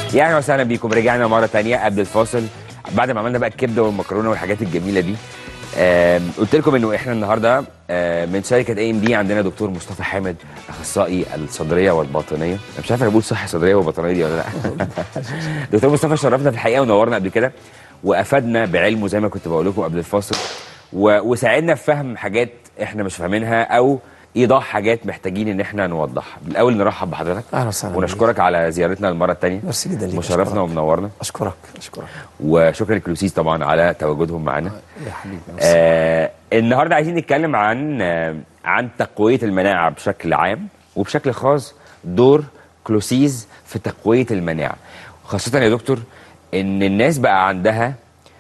يعني وسهلا بيكم رجعنا مره تانية قبل الفاصل بعد ما عملنا بقى الكبده والمكرونه والحاجات الجميله دي آم، قلت لكم انه احنا النهارده آم، من شركه اي ام دي عندنا دكتور مصطفى حامد اخصائي الصدريه والباطنيه انا مش عارف انا بقول صح صدريه وباطنيه دي ولا لا دكتور مصطفى شرفنا في الحقيقه ونورنا قبل كده وافادنا بعلمه زي ما كنت بقول لكم قبل الفاصل و- وساعدنا في فهم حاجات احنا مش فاهمينها او ايضاح حاجات محتاجين ان احنا نوضحها بالاول نرحب بحضرتك أهلا وسهلا ونشكرك على زيارتنا المره الثانيه ميرسي جدا ليك مشرفنا أشكرك. ومنورنا اشكرك اشكرك وشكرا لكلوسيس طبعا على تواجدهم معنا يا حبيبي آه النهارده عايزين نتكلم عن آه عن تقويه المناعه بشكل عام وبشكل خاص دور كلوسيز في تقويه المناعه خاصه يا دكتور ان الناس بقى عندها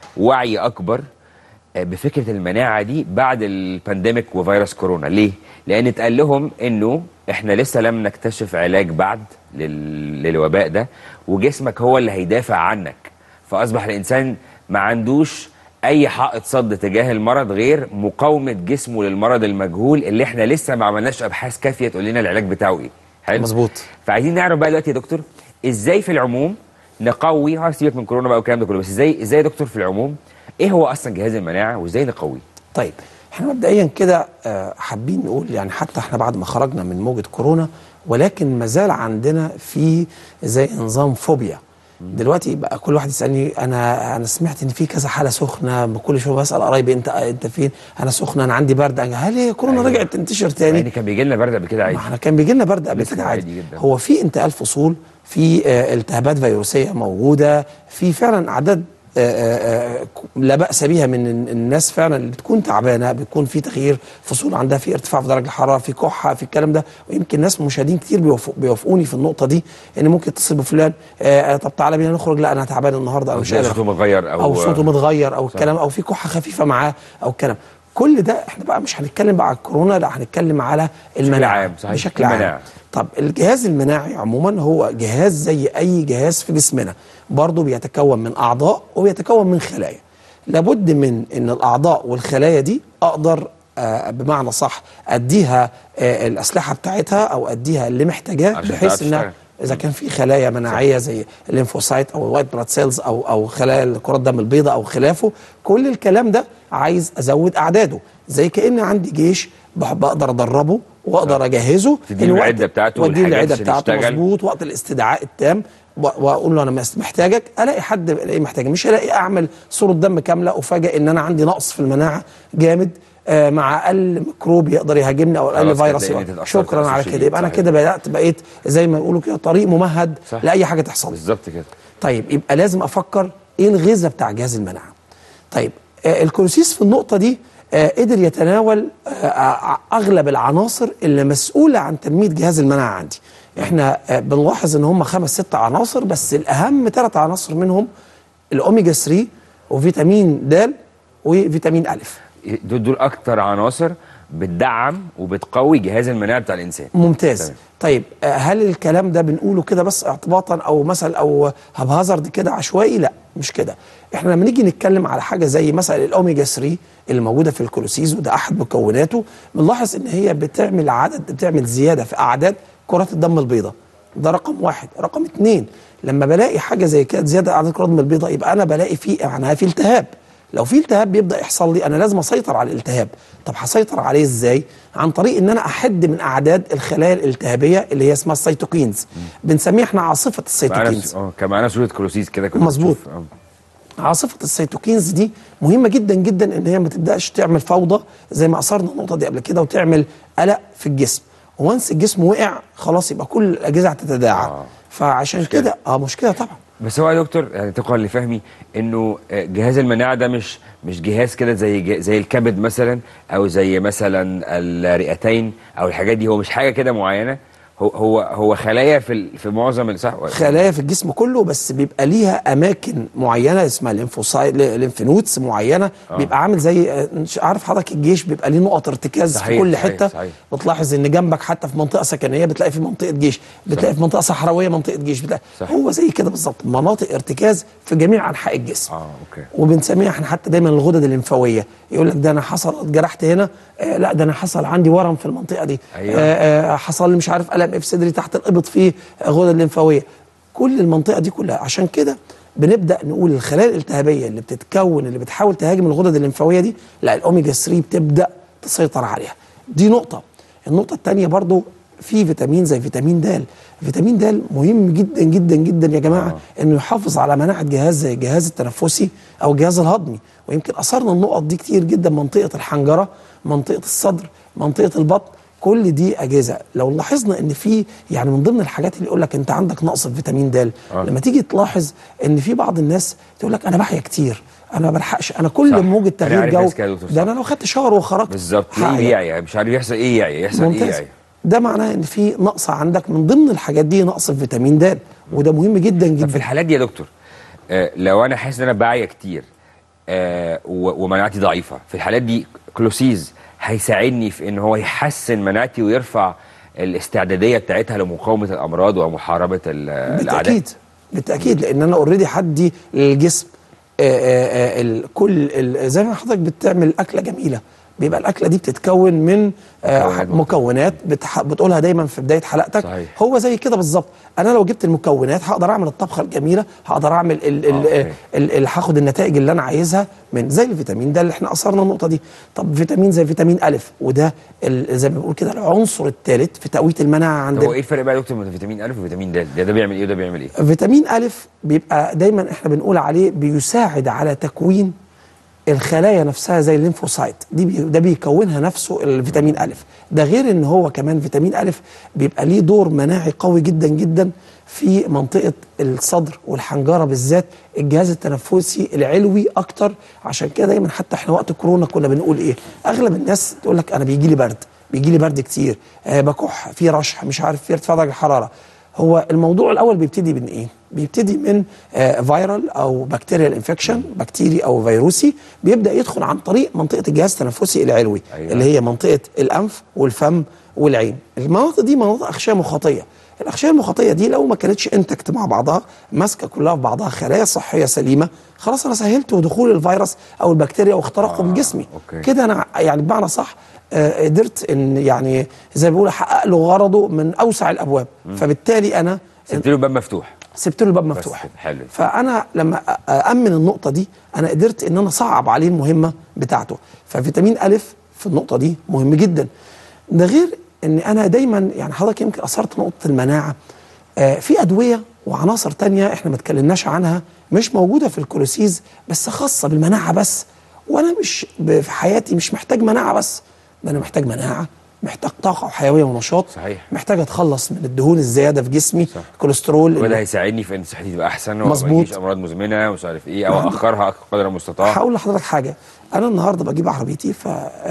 وعي اكبر آه، بفكره المناعه دي بعد البانديميك وفيروس كورونا ليه لان اتقال لهم انه احنا لسه لم نكتشف علاج بعد لل... للوباء ده وجسمك هو اللي هيدافع عنك فاصبح الانسان ما عندوش اي حائط صد تجاه المرض غير مقاومه جسمه للمرض المجهول اللي احنا لسه ما عملناش ابحاث كافيه تقول لنا العلاج بتاعه ايه حلو مظبوط فعايزين نعرف بقى دلوقتي يا دكتور ازاي في العموم نقوي ها سيبك من كورونا بقى والكلام ده كله بس ازاي ازاي يا دكتور في العموم ايه هو اصلا جهاز المناعه وازاي نقويه طيب احنا مبدئيا كده آه، حابين نقول يعني حتى احنا بعد ما خرجنا من موجة كورونا ولكن ما زال عندنا في زي نظام فوبيا دلوقتي بقى كل واحد يسالني انا انا سمعت ان في كذا حاله سخنه كل شويه بسال قرايبي انت انت فين انا سخنه انا عندي برد هل هي كورونا أيوة. رجعت تنتشر تاني يعني كان بيجي لنا برد قبل كده عادي ما احنا كان بيجي لنا برد قبل لسه كده عادي عادي جدا. هو في انتقال فصول في آه، التهابات فيروسيه موجوده في فعلا اعداد آه، آه، آه، لا باس بها من ال- الناس فعلا اللي بتكون تعبانه بيكون في تغيير فصول عندها في ارتفاع في درجه الحراره في كحه في الكلام ده ويمكن ناس مشاهدين كتير بيوافق- بيوافقوني في النقطه دي ان ممكن يتصل بفلان آه، آه، طب تعالى بينا نخرج لا انا تعبان النهارده انا او مش تلاقي قادر صوته متغير او او صوته متغير او الكلام او في كحه خفيفه معاه او الكلام كل ده احنا بقى مش هنتكلم بقى على الكورونا لا هنتكلم على المناعه عام، صحيح. بشكل المناعة. عام طب الجهاز المناعي عموما هو جهاز زي اي جهاز في جسمنا برضه بيتكون من اعضاء وبيتكون من خلايا لابد من ان الاعضاء والخلايا دي اقدر آه بمعنى صح اديها آه الاسلحه بتاعتها او اديها اللي محتاجاه عشان بحيث تعرف انها تشتغل. اذا كان في خلايا مناعيه زي الليمفوسايت او الوايت بلاد سيلز او او خلايا كرات الدم البيضاء او خلافه كل الكلام ده عايز ازود اعداده زي كان عندي جيش بح- بقدر ادربه واقدر اجهزه تديله الوقت- العدة بتاعته واديله والحاجات العده عشان بتاعته يشتغل. مظبوط وقت الاستدعاء التام و- واقول له انا مس- محتاجك الاقي حد الاقي محتاجك مش الاقي اعمل صوره دم كامله افاجئ ان انا عندي نقص في المناعه جامد آه، مع اقل ميكروب يقدر يهاجمني او اقل خلاص كده فيروس لأن يقدر. تتأثر شكرا تأثر على شديد، كده يبقى انا صحيح. كده بدات بقيت زي ما يقولوا كده طريق ممهد صح. لاي حاجه تحصل لي. بالظبط كده طيب يبقى لازم افكر ايه الغذاء بتاع جهاز المناعه طيب آه الكولوسيس في النقطه دي آه قدر يتناول آه آه، اغلب العناصر اللي مسؤوله عن تنميه جهاز المناعه عندي احنا آه بنلاحظ ان هم خمس ست عناصر بس الاهم ثلاث عناصر منهم الاوميجا 3 وفيتامين د وفيتامين الف دول دول اكتر عناصر بتدعم وبتقوي جهاز المناعه بتاع الانسان ممتاز تمام. طيب آه، هل الكلام ده بنقوله كده بس اعتباطا او مثلا او هبهزرد كده عشوائي لا مش كده احنا لما نيجي نتكلم على حاجه زي مثلا الاوميجا 3 اللي موجوده في الكولوسيز وده احد مكوناته بنلاحظ ان هي بتعمل عدد بتعمل زياده في اعداد كرات الدم البيضاء ده رقم واحد رقم اتنين لما بلاقي حاجه زي كده زياده اعداد كرات الدم البيضاء يبقى انا بلاقي في معناها في التهاب لو في التهاب بيبدا يحصل لي انا لازم اسيطر على الالتهاب طب هسيطر عليه ازاي عن طريق ان انا احد من اعداد الخلايا الالتهابيه اللي هي اسمها السيتوكينز بنسميها احنا عاصفه معانا السيتوكينز اه كان معانا صوره كلوسيس كده كنت مظبوط. بشوف، آه. عاصفه السيتوكينز دي مهمه جدا جدا ان هي ما تبداش تعمل فوضى زي ما اثرنا النقطه دي قبل كده وتعمل قلق في الجسم وانس الجسم وقع خلاص يبقى كل الاجهزه هتتداعى آه. فعشان مشكلة. كده اه مشكله طبعا بس هو يا دكتور يعني طبقا لفهمي انه آه، جهاز المناعه ده مش مش جهاز كده زي ج- زي الكبد مثلا او زي مثلا الرئتين او الحاجات دي هو مش حاجه كده معينه هو هو هو خلايا في ال- في معظم ال- صح خلايا في الجسم كله بس بيبقى ليها اماكن معينه اسمها ليمفوسايت ليمف نودز معينه آه. بيبقى عامل زي آه، مش عارف حضرتك الجيش بيبقى ليه نقط ارتكاز صحيح، في كل صحيح، حته صحيح. بتلاحظ ان جنبك حتى في منطقه سكنيه بتلاقي في منطقه جيش بتلاقي في منطقه صحراويه منطقه جيش بتلاقي صح. هو زي كده بالظبط مناطق ارتكاز في جميع انحاء الجسم اه اوكي وبنسميها احنا حتى دايما الغدد الليمفاويه يقول لك ده انا حصل اتجرحت هنا آه لا ده انا حصل عندي ورم في المنطقه دي أيوة. آه آه حصل لي مش عارف الم في صدري تحت الابط فيه غدد ليمفاويه كل المنطقه دي كلها عشان كده بنبدا نقول الخلايا الالتهابيه اللي بتتكون اللي بتحاول تهاجم الغدد الليمفاويه دي لا الاوميجا 3 بتبدا تسيطر عليها دي نقطه النقطه الثانيه برضو في فيتامين زي فيتامين د فيتامين د مهم جدا جدا جدا يا جماعه آه. انه يحافظ على مناعه جهاز زي الجهاز التنفسي او الجهاز الهضمي ويمكن اثرنا النقط دي كتير جدا منطقه الحنجره منطقه الصدر منطقه البطن كل دي اجهزه لو لاحظنا ان في يعني من ضمن الحاجات اللي يقول لك انت عندك نقص في فيتامين د آه. لما تيجي تلاحظ ان في بعض الناس تقول لك انا بحيا كتير انا ما بلحقش انا كل صح. ما موجة أنا تغيير عارف جو ناس كده يا دكتور، ده صح. انا لو خدت شاور وخرجت بالظبط هعيا. ليه يعيا مش عارف يحصل ايه يعيا يحصل ايه ممتاز يعيا ده معناه ان في نقص عندك من ضمن الحاجات دي نقص في فيتامين د وده مهم جدا طب في جدا الحالات دي يا دكتور آه لو انا حاسس ان انا بعيا كتير آه و- ومناعتي ضعيفه في الحالات دي كلوسيز هيساعدني في ان هو يحسن مناعتي ويرفع الاستعداديه بتاعتها لمقاومه الامراض ومحاربه ال- الاعداء بالتاكيد بالتاكيد لان انا اوريدي حدي للجسم آه، آه، آه، ال- كل ال- زي ما حضرتك بتعمل اكله جميله بيبقى الاكله دي بتتكون من آه، مكونات مكونات بتح... بتقولها دايما في بدايه حلقتك صحيح. هو زي كده بالظبط انا لو جبت المكونات هقدر اعمل الطبخه الجميله هقدر اعمل ال... ال... أوكي. ال... ال... هاخد النتائج اللي انا عايزها من زي الفيتامين ده اللي احنا اثرنا النقطه دي طب فيتامين زي فيتامين الف وده ال... زي ما بنقول كده العنصر الثالث في تقويه المناعه طب عندنا هو ايه الفرق بقى يا دكتور بين فيتامين الف وفيتامين د ده, ده بيعمل ايه وده بيعمل ايه فيتامين ألف بيبقى دايما احنا بنقول عليه بيساعد على تكوين الخلايا نفسها زي الليمفوسايت دي بي ده بيكونها نفسه الفيتامين ألف ده غير ان هو كمان فيتامين ألف بيبقى ليه دور مناعي قوي جدا جدا في منطقة الصدر والحنجرة بالذات الجهاز التنفسي العلوي أكتر عشان كده دايما حتى احنا وقت كورونا كنا بنقول إيه أغلب الناس تقول لك أنا بيجي لي برد بيجي لي برد كتير آه بكح في رشح مش عارف في ارتفاع درجة الحرارة هو الموضوع الاول بيبتدي من ايه بيبتدي من آه فيرال او بكتيريال انفكشن بكتيري او فيروسي بيبدا يدخل عن طريق منطقه الجهاز التنفسي العلوي أيوة. أيوة. اللي هي منطقه الانف والفم والعين المناطق دي مناطق اغشيه مخاطيه الاغشيه المخاطيه دي لو ما كانتش انتكت مع بعضها ماسكه كلها في بعضها خلايا صحيه سليمه خلاص انا سهلت دخول الفيروس او البكتيريا واختراقه آه، من جسمي أوكي. كده انا يعني بمعنى صح آه، قدرت ان يعني زي ما بيقولوا احقق له غرضه من اوسع الابواب فبالتالي انا سبت له باب مفتوح سبت له الباب بس مفتوح كده، حلو. فانا لما أ- أأمن النقطة دي أنا قدرت إن أنا أصعب عليه المهمة بتاعته ففيتامين ألف في النقطة دي مهم جدا ده غير إن أنا دايما يعني حضرتك يمكن أثرت نقطة المناعة آه في أدوية وعناصر تانية إحنا ما اتكلمناش عنها مش موجودة في الكولوسيز بس خاصة بالمناعة بس وأنا مش ب- في حياتي مش محتاج مناعة بس ده أنا محتاج مناعة محتاج طاقة وحيوية ونشاط صحيح. محتاج أتخلص من الدهون الزيادة في جسمي صح. كوليسترول وده هيساعدني في ان صحتي تبقى احسن وما مظبوط. يجيش امراض مزمنه ومش عارف ايه او اخرها قدر المستطاع هقول لحضرتك حاجه انا النهارده بجيب عربيتي ف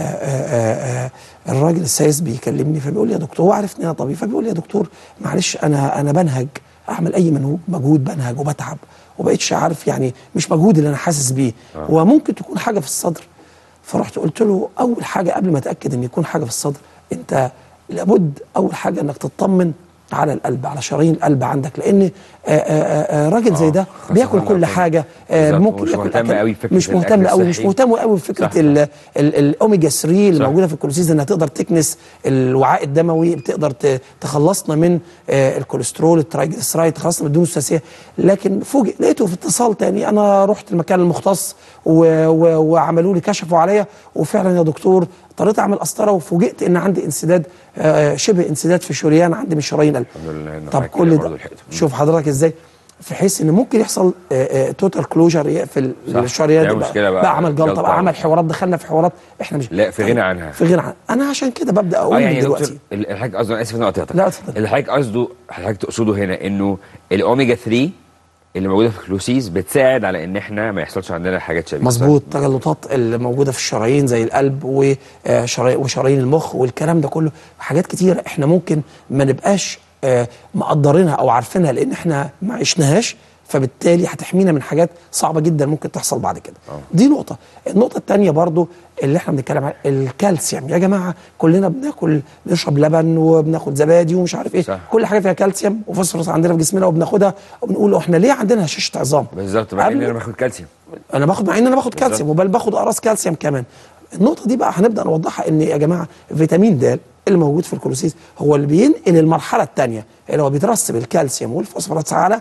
الراجل السايس بيكلمني فبيقول لي يا دكتور هو عارف ان انا طبيب فبيقول لي يا دكتور معلش انا انا بنهج اعمل اي منهج مجهود بنهج وبتعب وبقيتش عارف يعني مش مجهود اللي انا حاسس بيه وممكن تكون حاجه في الصدر فرحت قلت له اول حاجه قبل ما اتاكد ان يكون حاجه في الصدر انت لابد اول حاجه انك تطمن على القلب على شرايين القلب عندك لان آه، آه، آه، راجل زي ده خاصة بياكل لما كل يكون- حاجه آه، بالظبط، ممكن ومش ياكل مهتم أكل- قوي بفكرة مش الأكل مهتم قوي مش الصحي. مهتم قوي بفكره صح، صح. ال- ال- الاوميجا 3 اللي صح. موجوده في الكولوسيز انها تقدر تكنس الوعاء الدموي بتقدر ت- تخلصنا من آه، الكوليسترول الترايجليسرايد تخلصنا من الدهون الثلاثيه لكن فوجئ لقيته في اتصال تاني انا رحت المكان المختص و- و- وعملوا لي كشفوا عليا وفعلا يا دكتور اضطريت اعمل قسطره وفوجئت ان عندي انسداد آه، شبه انسداد في شريان عندي من شرايين القلب الحمد لله إن طب حضرتك كل كده ده برضه لحقته. شوف حضرتك ازاي في حيث ان ممكن يحصل توتال كلوجر يقفل صح. الشريان ده ده مشكلة بقى. بقى عمل جلطه جلطة. بقى عمل حوارات دخلنا في حوارات احنا مش لا، في غنى عنها. في غنى عنها انا عشان كده ببدا اقول اه من يعني يا دلوقتي دكتور ال- الحاج قصده انا اسف ان انا قطعتك لا، اتفضل. الحاج قصده حضرتك تقصده هنا انه الاوميجا 3 اللي موجوده في الكلوسيز بتساعد على ان احنا ما يحصلش عندنا حاجات شبيهه مظبوط تجلطات اللي موجوده في الشرايين زي القلب وشرايين وشرايين المخ والكلام ده كله حاجات كتير احنا ممكن ما نبقاش آه، مقدرينها او عارفينها لان احنا ما عشناهاش فبالتالي هتحمينا من حاجات صعبه جدا ممكن تحصل بعد كده دي نقطه النقطه الثانيه برضو اللي احنا بنتكلم عليها الكالسيوم يا جماعه كلنا بناكل نشرب لبن وبناخد زبادي ومش عارف ايه صح. كل حاجه فيها كالسيوم وفوسفورس عندنا في جسمنا وبناخدها وبنقول احنا ليه عندنا هشاشه عظام بالظبط مع ان قبل- انا باخد كالسيوم انا باخد مع ان انا باخد بالظبط. كالسيوم وبل باخد اقراص كالسيوم كمان النقطه دي بقى هنبدا نوضحها ان يا جماعه فيتامين د اللي موجود في الكولوسيس هو اللي بينقل المرحله الثانيه اللي هو بيترسب الكالسيوم والفوسفورات على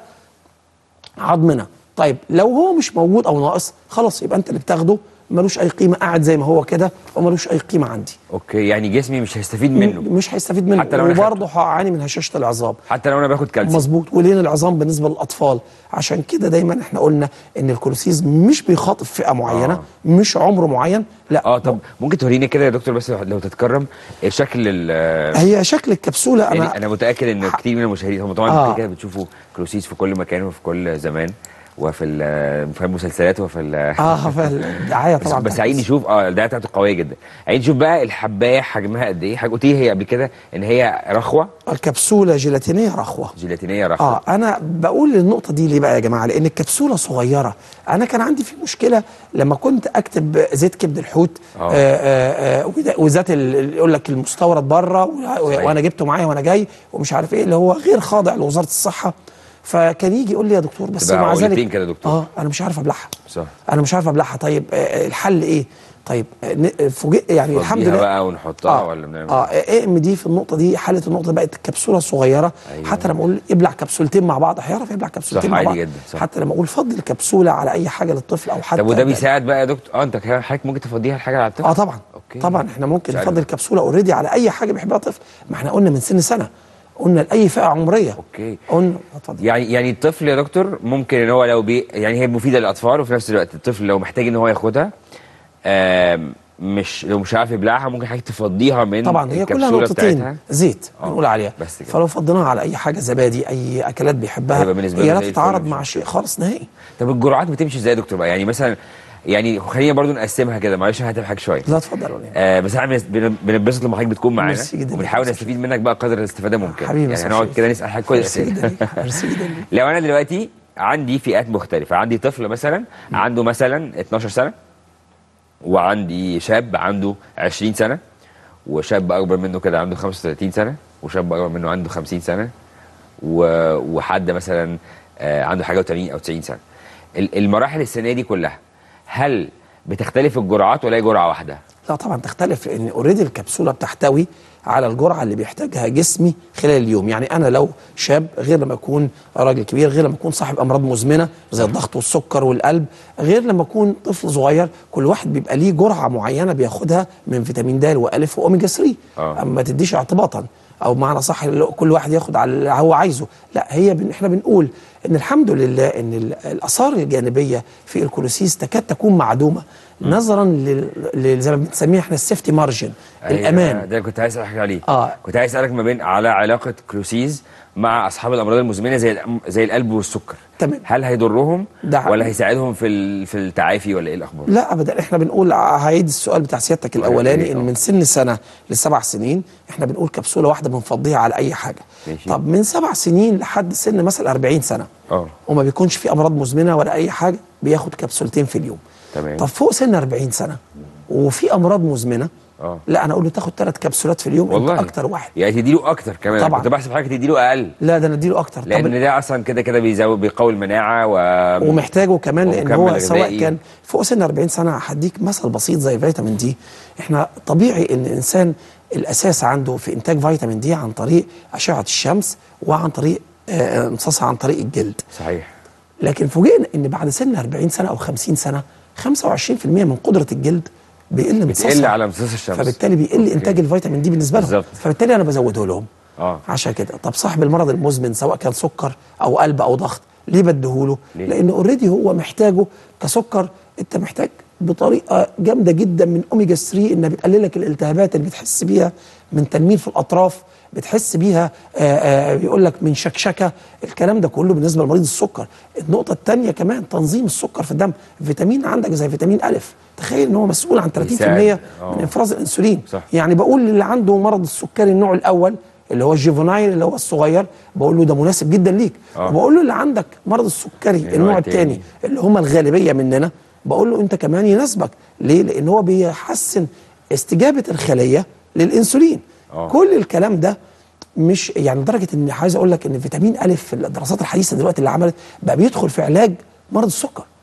عظمنا طيب لو هو مش موجود او ناقص خلاص يبقى انت اللي بتاخده ملوش اي قيمه قاعد زي ما هو كده وملوش اي قيمه عندي اوكي يعني جسمي مش هيستفيد منه مش هيستفيد منه حتى لو أنا وبرضه هعاني من هشاشه العظام حتى لو انا باخد كالسيوم مظبوط ولين العظام بالنسبه للاطفال عشان كده دايما احنا قلنا ان الكولوسيز مش بيخاطب فئه معينه آه. مش عمر معين لا اه طب ممكن توريني كده يا دكتور بس لو تتكرم شكل ال هي شكل الكبسوله يعني انا انا متاكد ان كتير من المشاهدين هم طبعا آه. كده كده بتشوفوا كلوسيس في كل مكان وفي كل زمان وفي ال- في المسلسلات وفي ال- اه فالدعايه بس, طبعا بس بتاعت عايز نشوف اه الدعايه بتاعته قويه جدا عايز نشوف بقى الحبايه حجمها قد ايه حاجه قلت لي هي قبل كده ان هي رخوه الكبسوله جيلاتينيه رخوه جيلاتينيه رخوه اه انا بقول النقطه دي ليه بقى يا جماعه لان الكبسوله صغيره انا كان عندي في مشكله لما كنت اكتب زيت كبد الحوت آه. آه آه آه وده- وذات ال- يقول لك المستورد بره و- صحيح. وانا جبته معايا وانا جاي ومش عارف ايه اللي هو غير خاضع لوزاره الصحه فكان يجي يقول لي يا دكتور بس تبقى مع عقلتين ذلك كده يا دكتور. اه انا مش عارف ابلعها صح انا مش عارف ابلعها طيب آه الحل ايه طيب آه، ن- فوجئ يعني الحمد نفضيها لله بقى ونحطها ولا بنعمل اه ايه ام دي في النقطه دي حاله النقطه بقت الكبسوله صغيره أيوة. أيوة. حتى لما اقول ابلع كبسولتين مع بعض هيعرف يبلع كبسولتين صح، مع عادي بعض جدا، صح. حتى لما اقول فضل الكبسوله على اي حاجه للطفل او حتى طب وده بيساعد بقى يا دكتور اه انت كده حضرتك ممكن تفضيها الحاجه على الطفل اه طبعا اوكي طبعا احنا ممكن مش عارف. نفضل الكبسوله اوريدي على اي حاجه بيحبها الطفل ما احنا قلنا من سن سنه قلنا لاي فئه عمريه اوكي قلنا اتفضل يعني يعني الطفل يا دكتور ممكن ان هو لو بي يعني هي مفيده للاطفال وفي نفس الوقت الطفل لو محتاج ان هو ياخدها آم، مش لو مش عارف يبلعها ممكن حضرتك تفضيها من طبعا هي كلها الكبسولة نقطتين بتاعتها. زيت آه، بنقول عليها بس كده. فلو فضيناها على اي حاجه زبادي اي اكلات بيحبها هيبقى بالنسبة هي له لا زي الفل تتعارض مش مع مشكلة. شيء خالص نهائي طب الجرعات بتمشي ازاي يا دكتور بقى يعني مثلا يعني خلينا برضو نقسمها كده معلش انا هتضحك شويه لا اتفضل ولا يهمك. آه بس احنا بن- بننبسط لما حضرتك بتكون معانا ميرسي جدا. وبنحاول نستفيد منك بقى قدر الاستفاده ممكن حبيبي يا يعني أستاذ هنقعد شريف. كده نسال حاجات كويس ميرسي جدا ليك ميرسي جدا ليك لو انا دلوقتي عندي فئات مختلفه عندي طفل مثلا عنده مثلا 12 سنه وعندي شاب عنده 20 سنه وشاب اكبر منه كده عنده 35 سنه وشاب اكبر منه عنده 50 سنه و- وحد مثلا آه، عنده حاجه و80 او 90 سنه ال- المراحل السنيه دي كلها هل بتختلف الجرعات ولا هي جرعه واحده؟ لا طبعا تختلف لان اوريدي الكبسوله بتحتوي على الجرعه اللي بيحتاجها جسمي خلال اليوم يعني انا لو شاب غير لما اكون راجل كبير غير لما اكون صاحب امراض مزمنه زي الضغط والسكر والقلب غير لما اكون طفل صغير كل واحد بيبقى ليه جرعه معينه بياخدها من فيتامين د والف واوميجا 3 آه. اما تديش اعتباطا او معنى صح اللي كل واحد ياخد على اللي هو عايزه لا هي بن احنا بنقول ان الحمد لله ان ال- الاثار الجانبيه في الكولوسيس تكاد تكون معدومه نظرا لل- لل- زي ما بنسميها احنا السيفتي مارجن أيوة، الامان ده اللي كنت عايز اسالك عليه آه. كنت عايز اسالك ما بين على علاقه كلوسيز مع اصحاب الامراض المزمنه زي الأم- زي القلب والسكر تمام. هل هيضرهم ده ولا هيساعدهم في ال- في التعافي ولا ايه الاخبار لا ابدا احنا بنقول هعيد السؤال بتاع سيادتك الاولاني ان آه. من سن سنه لسبع سنين احنا بنقول كبسوله واحده بنفضيها على اي حاجه ماشي. طب من سبع سنين لحد سن مثلا 40 سنه اه وما بيكونش في امراض مزمنه ولا اي حاجه بياخد كبسولتين في اليوم تمام. طب فوق سن 40 سنه وفي امراض مزمنه اه لا انا اقول له تاخد ثلاث كبسولات في اليوم والله انت اكتر واحد يعني تديله اكتر كمان طبعاً. كنت بحسب حضرتك تديله اقل لا ده انا اديله اكتر طب لان ده اصلا كده كده بيزود بيقوي المناعه و ومحتاجه كمان لان ومكمل هو غذائي. سواء كان فوق سن 40 سنه هديك مثل بسيط زي فيتامين دي احنا طبيعي ان الانسان الاساس عنده في انتاج فيتامين دي عن طريق اشعه الشمس وعن طريق آه، امتصاصها عن طريق الجلد صحيح لكن فوجئنا ان بعد سن 40 سنه او 50 سنه 25% من قدره الجلد بيقل امتصاصها بتقل على امتصاص الشمس فبالتالي بيقل أوكي. انتاج الفيتامين دي بالنسبه لهم بالظبط. فبالتالي انا بزوده لهم اه عشان كده طب صاحب المرض المزمن سواء كان سكر او قلب او ضغط ليه بديهوله ليه؟ لان اوريدي هو محتاجه كسكر انت محتاج بطريقه جامده جدا من اوميجا 3 انها بتقلل لك الالتهابات اللي بتحس بيها من تنميل في الاطراف بتحس بيها آه، آه، بيقول لك من شكشكه الكلام ده كله بالنسبه لمريض السكر النقطه الثانيه كمان تنظيم السكر في الدم فيتامين عندك زي فيتامين الف تخيل ان هو مسؤول عن 30% بيساعد. آه. من افراز الانسولين صح. يعني بقول للي عنده مرض السكري النوع الاول اللي هو الجيفونايل اللي هو الصغير بقول له ده مناسب جدا ليك آه. وبقول له اللي عندك مرض السكري النوع التاني. الثاني اللي هم الغالبيه مننا بقول له انت كمان يناسبك ليه لان هو بيحسن استجابه الخليه للانسولين آه. كل الكلام ده مش يعني لدرجه ان عايز اقول لك ان فيتامين الف في الدراسات الحديثه دلوقتي اللي عملت بقى بيدخل في علاج مرض السكر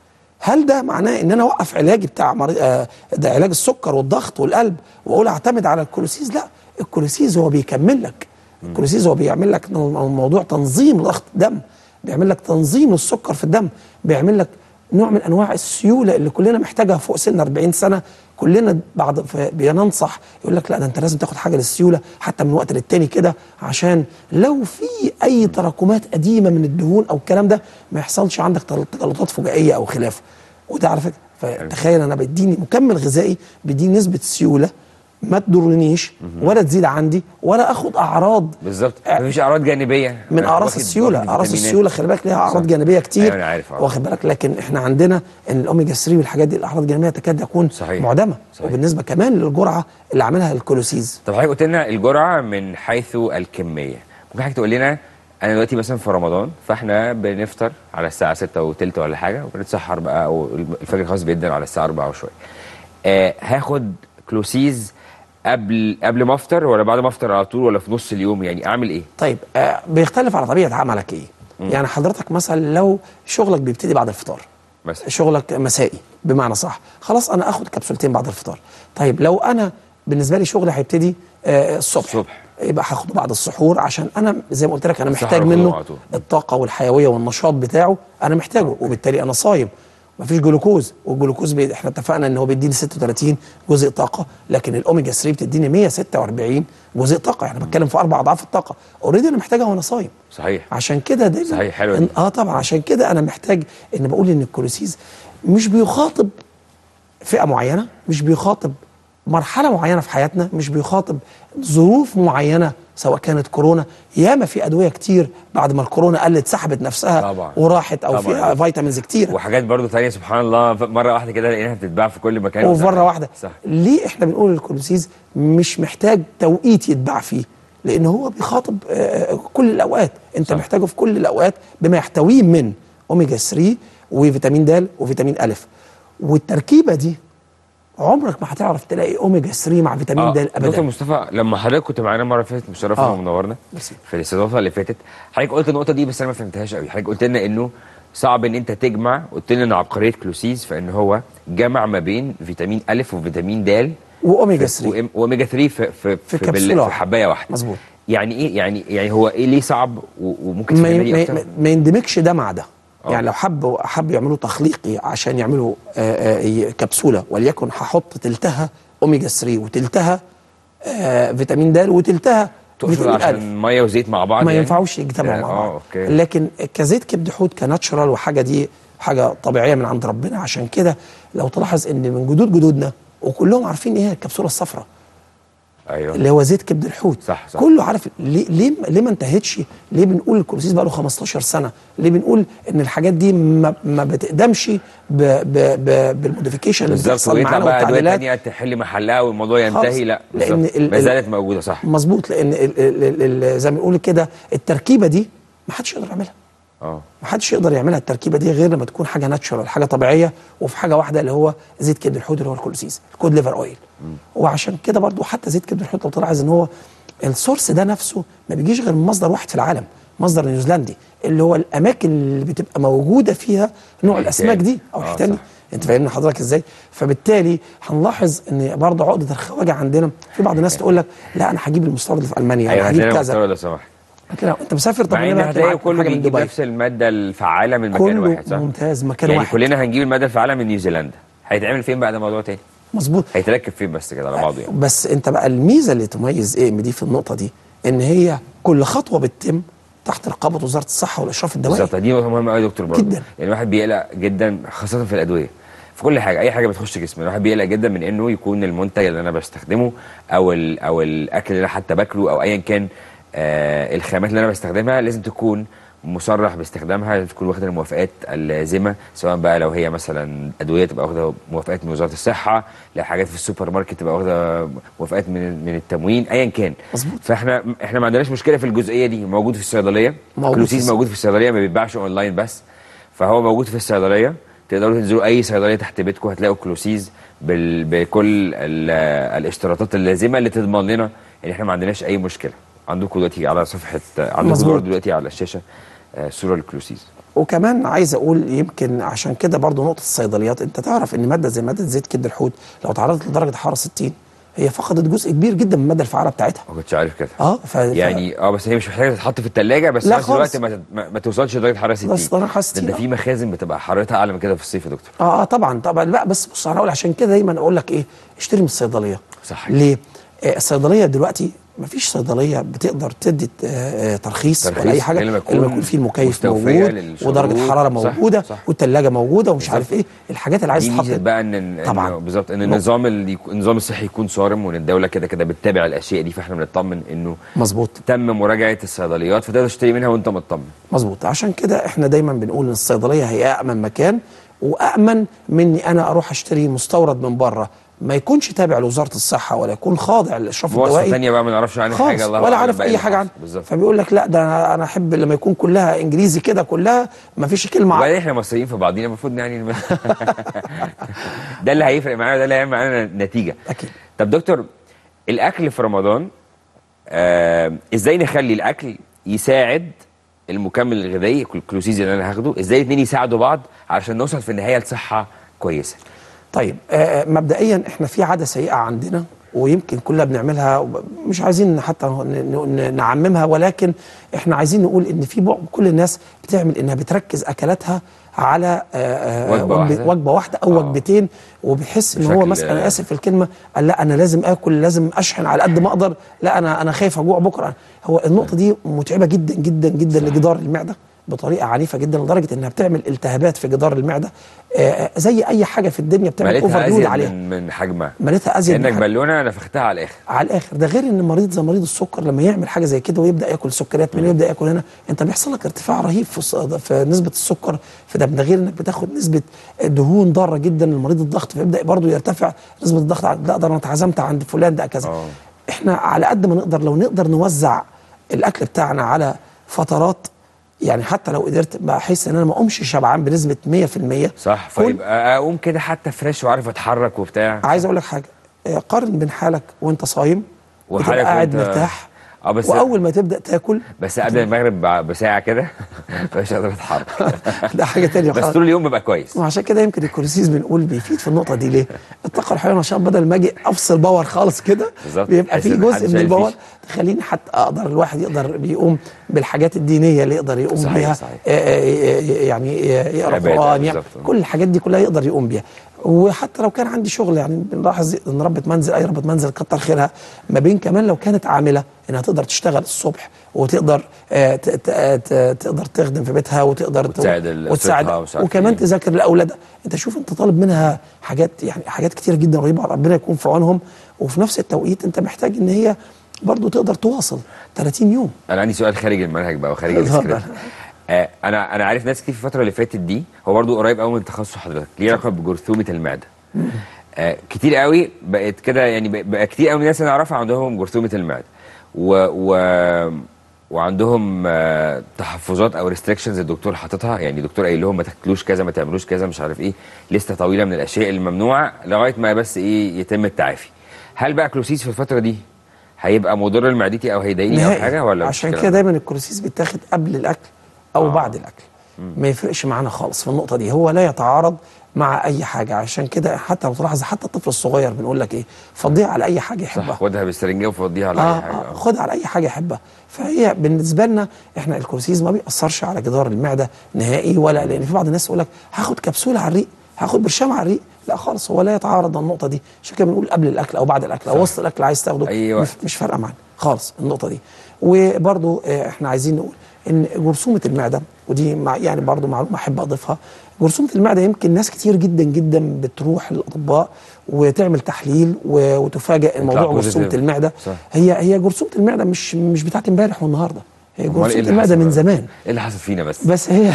هل ده معناه ان انا اوقف علاجي بتاع مريض آه ده علاج السكر والضغط والقلب واقول اعتمد على الكولوسيز لا الكولوسيز هو بيكمل لك الكولوسيز هو بيعمل لك موضوع تنظيم ضغط الدم بيعمل لك تنظيم السكر في الدم بيعمل لك نوع من انواع السيوله اللي كلنا محتاجها فوق سن 40 سنه كلنا بعض ف- بننصح يقول لك لا ده انت لازم تاخد حاجه للسيوله حتى من وقت للتاني كده عشان لو في اي تراكمات قديمه من الدهون او الكلام ده ما يحصلش عندك تل- تجلطات فجائيه او خلافه وده على فكره فتخيل انا بديني مكمل غذائي بيديني نسبه سيوله ما تضرنيش ولا تزيد عندي ولا اخد اعراض بالظبط آه، مفيش اعراض جانبيه من أنا اعراض واخد- السيوله واخد اعراض فيتامينات. السيوله خلي بالك ليها اعراض صح. جانبيه كتير أيوة أنا عارف، آه. واخد بالك لكن احنا عندنا ان الاوميجا 3 والحاجات دي الاعراض الجانبيه تكاد تكون صحيح. معدمه صحيح. وبالنسبه كمان للجرعه اللي عاملها الكولوسيز طب حضرتك قلت لنا الجرعه من حيث الكميه ممكن حضرتك تقول لنا انا دلوقتي مثلا في رمضان فاحنا بنفطر على الساعه 6 وثلث ولا حاجه وبنتسحر بقى او الفجر خلاص بيدن على الساعه 4 وشويه آه هاخد كلوسيز قبل قبل ما افطر ولا بعد ما افطر على طول ولا في نص اليوم يعني اعمل ايه طيب آه بيختلف على طبيعه عملك ايه يعني حضرتك مثلا لو شغلك بيبتدي بعد الفطار مثلا شغلك مسائي بمعنى صح خلاص انا اخد كبسولتين بعد الفطار طيب لو انا بالنسبه لي شغلي هيبتدي آه الصبح الصبح. يبقى هاخده بعد السحور عشان انا زي ما قلت لك انا السحر محتاج باخده منه على طول. الطاقه والحيويه والنشاط بتاعه انا محتاجه وبالتالي انا صايم مفيش جلوكوز والجلوكوز بي... احنا اتفقنا ان هو بيديني 36 جزء طاقه لكن الاوميجا 3 بتديني 146 جزء طاقه احنا بتكلم في اربع اضعاف الطاقه اوريدي انا محتاجها وانا صايم صحيح عشان كده دايما صحيح، حلوة إن- دي. اه طبعا عشان كده انا محتاج ان بقول ان الكولوسيز مش بيخاطب فئه معينه مش بيخاطب مرحله معينه في حياتنا مش بيخاطب ظروف معينه سواء كانت كورونا ياما في ادويه كتير بعد ما الكورونا قلت سحبت نفسها طبعا. وراحت او طبعا. فيها فيتامينز كتير وحاجات برضو تانية سبحان الله ف- مره واحده كده لقيناها بتتباع في كل مكان ومره واحده صح ليه احنا بنقول الكولوسيز مش محتاج توقيت يتباع فيه لان هو بيخاطب آه، كل الاوقات انت صح. صح. محتاجه في كل الاوقات بما يحتويه من اوميجا 3 وفيتامين د وفيتامين ا والتركيبه دي عمرك ما هتعرف تلاقي اوميجا 3 مع فيتامين آه د دكتور ابدا مصطفى لما حضرتك كنت معانا المره اللي فاتت مشرفنا آه. ومنورنا ميرسي. في الاستضافه اللي فاتت حضرتك قلت النقطه دي بس انا ما فهمتهاش قوي حضرتك قلت لنا انه صعب ان انت تجمع قلت لنا ان عبقريه كلوسيز فان هو جمع ما بين فيتامين ا وفيتامين د واوميجا 3 وإم- واوميجا 3 في في في بال- كبسولة في واحدة. حبايه واحده مظبوط. يعني ايه يعني يعني هو ايه ليه صعب و- وممكن ما, تفهمني ما, اكتر ما- ما يندمجش ده مع ده آه. يعني لو حبوا حبوا يعملوا تخليقي عشان يعملوا آه، آه، كبسوله وليكن هحط تلتها اوميجا 3 وتلتها آه، فيتامين د وتلتها تقصد فيتامين أ عشان ميه وزيت مع بعض ما يعني؟ ينفعوش يجتمعوا آه، مع اه بعض اوكي لكن كزيت كبد حوت كناتشرال وحاجه دي حاجه طبيعيه من عند ربنا عشان كده لو تلاحظ ان من جدود جدودنا وكلهم عارفين ايه هي الكبسوله الصفراء ايوه اللي هو زيت كبد الحوت صح، صح. كله عارف ليه ليه ليه ما انتهتش ليه بنقول الكولوسيس بقى له 15 سنه ليه بنقول ان الحاجات دي ما, ما بتقدمش ب ب ب بالموديفيكيشن اللي بالظبط بتحصل ويطلع معانا بقى ادويه والتعديلات ثانيه تحل محلها والموضوع خالص. ينتهي لا لأن بالظبط. ال- ما ال- زالت موجوده صح مظبوط لان ال ال ال ال زي ما بنقول كده التركيبه دي ما حدش يقدر يعملها اه ما حدش يقدر يعملها التركيبه دي غير لما تكون حاجه ناتشورال حاجه طبيعيه وفي حاجه واحده اللي هو زيت كبد الحوت اللي هو الكولوسيس الكود ليفر اويل وعشان كده برضو حتى زيت كبد الحوت لو تلاحظ ان هو السورس ده نفسه ما بيجيش غير من مصدر واحد في العالم مصدر نيوزيلندي اللي هو الاماكن اللي بتبقى موجوده فيها نوع الحيتان. الاسماك دي او آه، الحيتان دي صح. انت فاهمني حضرتك ازاي فبالتالي هنلاحظ ان برضه عقده الخواجه عندنا في بعض الناس تقول لك لا انا هجيب المستورد اللي في المانيا ايوه انا هجيب هتلاقي كذا مستورد لو سمحت لكن لو انت مسافر طب مع ليه ان ما هتلاقي معاك كله حاجه من بيجيب دبي نفس الماده الفعاله من مكان كله واحد صح؟ ممتاز مكان يعني واحد كلنا هنجيب الماده الفعاله من نيوزيلندا هيتعمل فين بقى ده موضوع تاني مظبوط هيتركب فين بس كده على بعضه يعني بس انت بقى الميزه اللي تميز ايه دي في النقطه دي ان هي كل خطوه بتتم تحت رقابه وزاره الصحه والاشراف الدوائي بالظبط دي نقطه مهمه قوي يا دكتور برضه جداً. يعني الواحد بيقلق جدا خاصه في الادويه في كل حاجه اي حاجه بتخش جسمي الواحد بيقلق جدا من انه يكون المنتج اللي انا بستخدمه او ال او الاكل اللي انا حتى باكله او ايا كان آه الخامات اللي انا بستخدمها لازم تكون مصرح باستخدامها لازم تكون واخده الموافقات اللازمه سواء بقى لو هي مثلا ادويه تبقى واخده موافقات من وزاره الصحه لو حاجات في السوبر ماركت تبقى واخده موافقات من من التموين ايا كان مظبوط. فاحنا احنا ما عندناش مشكله في الجزئيه دي موجود في الصيدليه موجود كلوسيز في الصيدلية. موجود في الصيدليه ما بيتباعش اونلاين بس فهو موجود في الصيدليه تقدروا تنزلوا اي صيدليه تحت بيتكم هتلاقوا كلوسيز بال... بكل ال... الاشتراطات اللازمه اللي تضمن لنا ان احنا ما عندناش اي مشكله عندكم دلوقتي على صفحه عندكم مظبوط. برضه دلوقتي على الشاشه آه، صوره للكلوسيز وكمان عايز اقول يمكن عشان كده برضو نقطه الصيدليات انت تعرف ان ماده زي ماده زيت كبد الحوت لو تعرضت لدرجه حراره 60 هي فقدت جزء كبير جدا من الماده الفعاله بتاعتها ما كنتش عارف كده اه ف... يعني اه بس هي مش محتاجه تتحط في الثلاجه بس لا في نفس الوقت خالص. ما, تت- ما, ما توصلش لدرجه حراره 60 بس درجة حرارة 60 ده, ده آه. في مخازن بتبقى حرارتها اعلى من كده في الصيف يا دكتور اه اه طبعا طبعا لا بس بص انا اقول عشان كده دايما اقول لك ايه اشتري من الصيدليه صح. ليه؟ آه الصيدليه دلوقتي ما فيش صيدليه بتقدر تدي آه آه ترخيص, ترخيص ولا اي حاجه إلا لما الا لما يكون يكون في المكيف مستوفية موجود للشروط. ودرجه الحراره صح، موجوده صح. والثلاجه موجوده ومش بالظبط. عارف ايه الحاجات اللي عايز دي ميزه تتحط بقى ان إن- طبعاً. إنه بالظبط ان نقطة. النظام اللي يكون- النظام الصحي يكون صارم وان الدوله كده كده بتتابع الاشياء دي فاحنا بنطمن انه مظبوط تم مراجعه الصيدليات فتقدر تشتري منها وانت مطمن مظبوط عشان كده احنا دايما بنقول ان الصيدليه هي امن مكان وامن من اني انا اروح اشتري مستورد من بره ما يكونش تابع لوزاره الصحه ولا يكون خاضع للاشراف مواصفه الدوائي ثانيه بقى ما نعرفش عنها خالص حاجه الله ولا أعلم عارف بقى اي اللي حاجه حصل. عنها بالظبط فبيقول لك لا ده انا انا احب لما يكون كلها انجليزي كده كلها ما فيش كلمه وبعدين عربي احنا مصريين في بعضينا المفروض يعني ده اللي هيفرق معانا وده اللي هيعمل معانا نتيجه اكيد طب دكتور الاكل في رمضان آه ازاي نخلي الاكل يساعد المكمل الغذائي الكلوسيز اللي انا هاخده ازاي الاثنين يساعدوا بعض علشان نوصل في النهايه لصحه كويسه طيب آه مبدئيا احنا في عاده سيئه عندنا ويمكن كلنا بنعملها وب- مش عايزين حتى ن- ن- نعممها ولكن احنا عايزين نقول ان في بعض كل الناس بتعمل انها بتركز اكلاتها على آه، آه، وجبة واحدة؟ وجبه واحده او آه. وجبتين وبيحس ان هو بشكل- مثلا انا اسف في الكلمه قال لا انا لازم اكل لازم اشحن على قد ما اقدر لا انا انا خايف اجوع بكره هو النقطه دي متعبه جدا جدا جدا صح. لجدار المعده بطريقه عنيفه جدا لدرجه انها بتعمل التهابات في جدار المعده آه، زي اي حاجه في الدنيا بتعمل مالتها اوفر لود ازيد عليها من, من حجمها مالتها ازيد من كانك حجمها. بالونه نفختها على الاخر على الاخر ده غير ان مريض زي مريض السكر لما يعمل حاجه زي كده ويبدا ياكل سكريات من هنا ويبدا ياكل هنا انت بيحصل لك ارتفاع رهيب في الص- في نسبه السكر في دم ده غير انك بتاخد نسبه دهون ضاره جدا لمريض الضغط فيبدا برضه يرتفع نسبه الضغط لا ده انا اتعزمت عند فلان ده كذا آه. احنا على قد ما نقدر لو نقدر نوزع الاكل بتاعنا على فترات يعني حتى لو قدرت بحس ان انا ما اقومش شبعان بنسبه 100% صح كل- فيبقى اقوم كده حتى فريش وعارف اتحرك وبتاع عايز اقول لك حاجه آه، قارن بين حالك وانت صايم وحالك وتبقى قاعد وأنت- مرتاح اه بس واول ما تبدا تاكل بس قبل المغرب ب- بساعه كده مش قادر اتحرك ده حاجه تانية بس خالص طول اليوم ببقى كويس وعشان كده يمكن الكورسيز بنقول بيفيد في النقطه دي ليه؟ الطاقه الحيويه عشان بدل ما اجي افصل باور خالص كده بالظبط. بيبقى تحس في إن جزء محدش من شايل الباور فيش. تخليني حتى اقدر الواحد يقدر بيقوم بالحاجات الدينيه اللي يقدر يقوم صحيح، بيها صحيح. آه، آه، آه، يعني يقرا عبادة، قران يعني بالظبط. كل الحاجات دي كلها يقدر يقوم بيها وحتى لو كان عندي شغل يعني بنلاحظ ان ربة منزل اي ربة منزل كتر خيرها ما بين كمان لو كانت عامله انها تقدر تشتغل الصبح وتقدر آه، ت- ت- ت- تقدر تخدم في بيتها وتقدر ت- وتساعد ال- وتساعد أسرتها ومش عارف وكمان إيه. تذاكر لاولادها انت شوف انت طالب منها حاجات يعني حاجات كتير جدا رهيبه ربنا يكون في عونهم وفي نفس التوقيت انت محتاج ان هي برضو تقدر تواصل 30 يوم انا عندي سؤال خارج المنهج بقى وخارج اتفضل. السكريبت آه انا انا عارف ناس كتير في الفتره اللي فاتت دي هو برضو قريب قوي من تخصص حضرتك ليه علاقه بجرثومه المعده آه كتير قوي بقت كده يعني بق- بقى كتير قوي من الناس اللي اعرفها عندهم جرثومه المعده و, و وعندهم آه تحفظات او ريستريكشنز الدكتور حاططها يعني الدكتور قايل لهم ما تاكلوش كذا ما تعملوش كذا مش عارف ايه لسته طويله من الاشياء الممنوعه لغايه ما بس ايه يتم التعافي هل بقى كلوسيس في الفتره دي هيبقى مضر لمعدتي او هيضايقني او نهائي. حاجه ولا مش عشان الكلام كده ده؟ دايما الكورسيس بيتاخد قبل الاكل او آه. آه. بعد الاكل ما يفرقش معانا خالص في النقطه دي هو لا يتعارض مع اي حاجه عشان كده حتى لو تلاحظ حتى الطفل الصغير بنقول لك ايه فضيها على اي حاجه صح يحبها خدها بالسرنجه وفضيها على آه اي حاجه آه خدها على اي حاجه يحبها فهي بالنسبه لنا احنا الكورسيز ما بيأثرش على جدار المعده نهائي ولا لان في بعض الناس يقول لك هاخد كبسوله على الريق هاخد برشام على الريق لا خالص هو لا يتعارض مع النقطه دي عشان كده بنقول قبل الاكل او بعد الاكل او وسط الاكل عايز تاخده أي وقت. مش, مش فارقه معانا خالص النقطه دي وبرضو آه، احنا عايزين نقول ان جرثومه المعده ودي مع يعني برضو معلومه احب اضيفها جرثومه المعده يمكن ناس كتير جدا جدا بتروح للاطباء وتعمل تحليل و- وتفاجئ الموضوع positive. جرثومه المعده صح. هي هي جرثومه المعده مش مش بتاعت امبارح والنهارده هي أمال إيه جرثومه اللي المعده حصل من بقى؟ زمان ايه اللي حصل فينا بس بس هي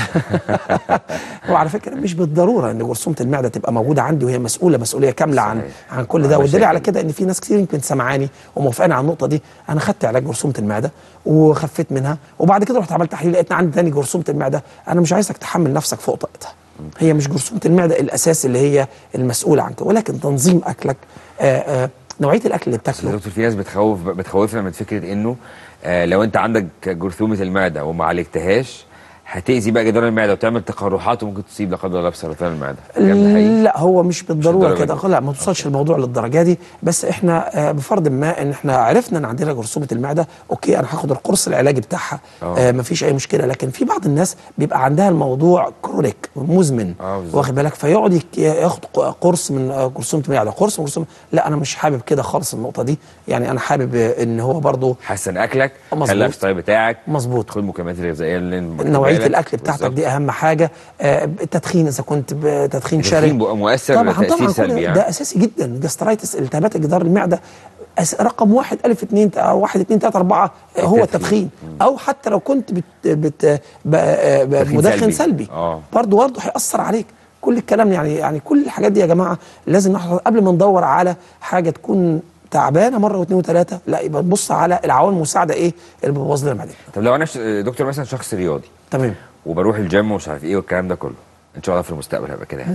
وعلى فكره مش بالضروره ان جرثومه المعده تبقى موجوده عندي وهي مسؤوله مسؤوليه كامله عن صحيح. عن كل عن ده والدليل على مشاكل. كده ان في ناس كتير يمكن سمعاني وموافقاني على النقطه دي انا خدت علاج جرثومه المعده وخفيت منها وبعد كده رحت عملت تحليل لقيت إن عندي تاني جرثومه المعده انا مش عايزك تحمل نفسك فوق طاقتها هي مش جرثومه المعده الاساس اللي هي المسؤوله عن كده ولكن تنظيم اكلك آآ آآ نوعيه الاكل اللي بس يا بتاكله دكتور في ناس بتخوف بتخوفنا من فكره انه آه لو انت عندك جرثومه المعده وما عالجتهاش هتاذي بقى جدار المعده وتعمل تقرحات وممكن تصيب لا قدر الله بسرطان المعده الكلام ده حقيقي لا هو مش بالضروره الدرجة كده دي. لا ما توصلش الموضوع للدرجه دي بس احنا آه، بفرض ما ان احنا عرفنا ان عندنا جرثومه المعده اوكي انا هاخد القرص العلاجي بتاعها آه. آه مفيش اي مشكله لكن في بعض الناس بيبقى عندها الموضوع كرونيك مزمن آه، بالظبط. واخد بالك فيقعد يك- ياخد ق- قرص من آه، جرثومه المعده قرص من جرثومه لا انا مش حابب كده خالص النقطه دي يعني انا حابب آه، ان هو برضو حسن اكلك مظبوط. خلي اللايف ستايل بتاعك مظبوط خد المكملات الغذائيه اللي مكتوبة نوعيه لك. الاكل بتاعتك بالظبط. دي اهم حاجه آه، التدخين اذا كنت بتدخين شره التدخين بقى مؤثر طبعا تأثير طبعا كل سلبي يعني. ده اساسي جدا الجاسترايتس التهابات جدار المعده أس- رقم واحد الف اتنين تا- واحد اتنين تلاته اربعه آه، هو التدخين. التدخين او حتى لو كنت بت بت ب- آه، ب- تدخين مدخن سلبي. سلبي آه. برضه برضه هياثر عليك كل الكلام يعني يعني كل الحاجات دي يا جماعه لازم نحفظ قبل ما ندور على حاجه تكون تعبانه مره واثنين وثلاثه لا يبقى نبص على العوامل المساعده ايه اللي بتبوظ لنا المعده طب لو انا ش- دكتور مثلا شخص رياضي تمام وبروح الجيم ومش عارف ايه والكلام ده كله ان شاء الله في المستقبل هبقى كده يعني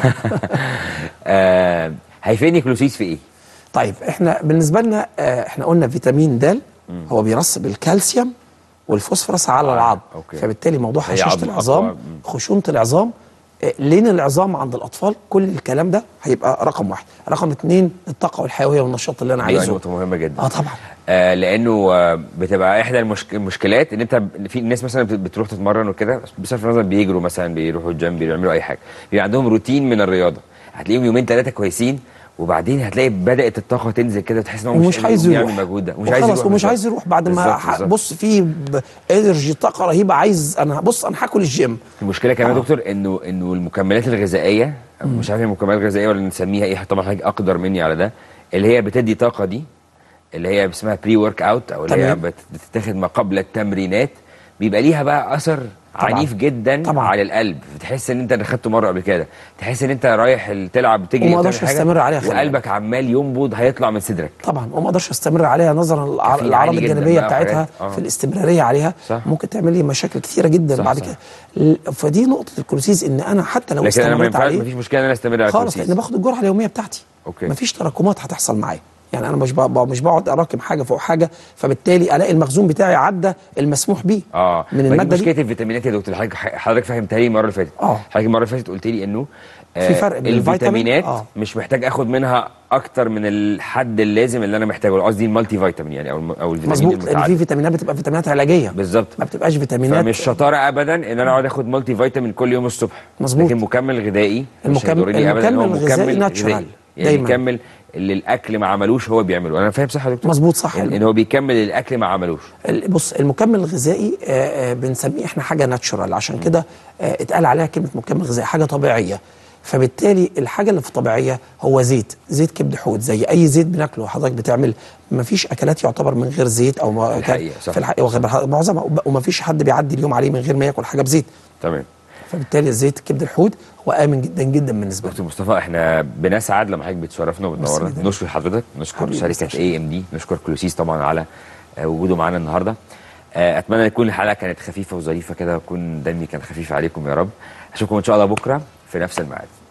آه هيفيدني كلوسيس في ايه؟ طيب احنا بالنسبه لنا آه، احنا قلنا فيتامين د هو بيرسب الكالسيوم والفوسفورس على آه، العظم أوكي. فبالتالي موضوع هي هشاشه عظم العظام أقوى. مم. خشونه العظام آه، لين العظام عند الاطفال كل الكلام ده هيبقى رقم واحد رقم اتنين الطاقه والحيويه والنشاط اللي انا دي عايزه نقطه مهمه جدا اه طبعا آه لانه آه بتبقى احدى المشك... المشكلات ان انت ب- في ناس مثلا بت- بتروح تتمرن وكده بصرف النظر بيجروا مثلا بيروحوا الجيم بيعملوا اي حاجه بيبقى عندهم روتين من الرياضه هتلاقيهم يومين ثلاثه كويسين وبعدين هتلاقي بدات الطاقه تنزل كده وتحس ان هو ومش قادر عايز يقوم يروح يعمل مجهود ده ومش عايز وخلاص يروح ومش بالظبط. عايز يروح بعد ما بالظبط، ح- بالظبط. بص في انرجي طاقه رهيبه عايز انا بص انا هاكل الجيم المشكله كمان يا آه. دكتور انه انه المكملات الغذائيه أو مش عارف المكملات الغذائيه ولا نسميها ايه طبعا حضرتك اقدر مني على ده اللي هي بتدي طاقه دي اللي هي اسمها بري ورك اوت او اللي هي تمام. بت- بتتاخد ما قبل التمرينات بيبقى ليها بقى اثر طبعاً. عنيف جدا طبعاً. على القلب تحس ان انت اللي خدته مره قبل كده تحس ان انت رايح ال- تلعب تجري وما وتعمل أقدرش حاجة، أستمر عليها، خلي وقلبك عمال ينبض هيطلع من صدرك طبعا وما اقدرش استمر عليها نظرا للأع- كافيين للاعراض عالي جداً الجانبيه بقى بتاعتها وحاجات. آه. في الاستمراريه عليها صح. ممكن تعمل لي مشاكل كثيره جدا صح، بعد صح. كده ل- فدي نقطه الكلوسيز ان انا حتى لو لكن انا ما استمريت ينفعش عليه مفيش مشكله ان انا استمر على خالص الكورسيز. لان باخد الجرعه اليوميه بتاعتي أوكي. مفيش تراكمات هتحصل معايا يعني انا مش بقى مش بقعد اراكم حاجه فوق حاجه فبالتالي الاقي المخزون بتاعي عدى المسموح بيه اه من ما دي الماده مشكله دي الفيتامينات يا دكتور حضرتك حضرتك فهمتها لي المره اللي فاتت آه. حضرتك المره اللي فاتت قلت لي انه آه في فرق بين الفيتامين- الفيتامينات آه. مش محتاج اخد منها اكتر من الحد اللازم اللي انا محتاجه قصدي المالتي فيتامين يعني او الم- او الفيتامين مظبوط لان في المتعدد فيتامينات بتبقى فيتامينات علاجيه بالظبط ما بتبقاش فيتامينات فمش شطاره ابدا ان انا اقعد اخد مالتي فيتامين كل يوم الصبح مظبوط. لكن مكمل غذائي مش المكمل- هيضرني ابدا إن هو المكمل الغذائي مكمل ناتشورال. غذائي. يعني دايماً. يكمل اللي الاكل ما عملوش هو بيعمله انا فاهم صح يا دكتور مظبوط صح ان إن هو بيكمل الاكل ما عملوش ال- بص المكمل الغذائي آه، آه، بنسميه احنا حاجه ناتشورال عشان كده آه، اتقال عليها كلمه مكمل غذائي حاجه طبيعيه فبالتالي الحاجه اللي في الطبيعيه هو زيت زيت كبد حوت زي اي زيت بناكله حضرتك بتعمل ما فيش اكلات يعتبر من غير زيت او ما الحقيقة، صح. في الحقيقه واخد بالك؟ معظمها وما فيش حد بيعدي اليوم عليه من غير ما ياكل حاجه بزيت تمام فبالتالي الزيت كبد الحوت هو امن جدا جدا بالنسبه لنا دكتور مصطفى احنا بنسعد لما حضرتك بتشرفنا وبتنورنا ميرسي جداً. نشكر حضرتك نشكر حبيبي، شركه مستشفى. اي ام دي نشكر كلوسيس طبعا على آه، وجوده معانا النهارده آه، اتمنى تكون الحلقه كانت خفيفه وظريفه كده ويكون دمي كان خفيف عليكم يا رب اشوفكم ان شاء الله بكره في نفس الميعاد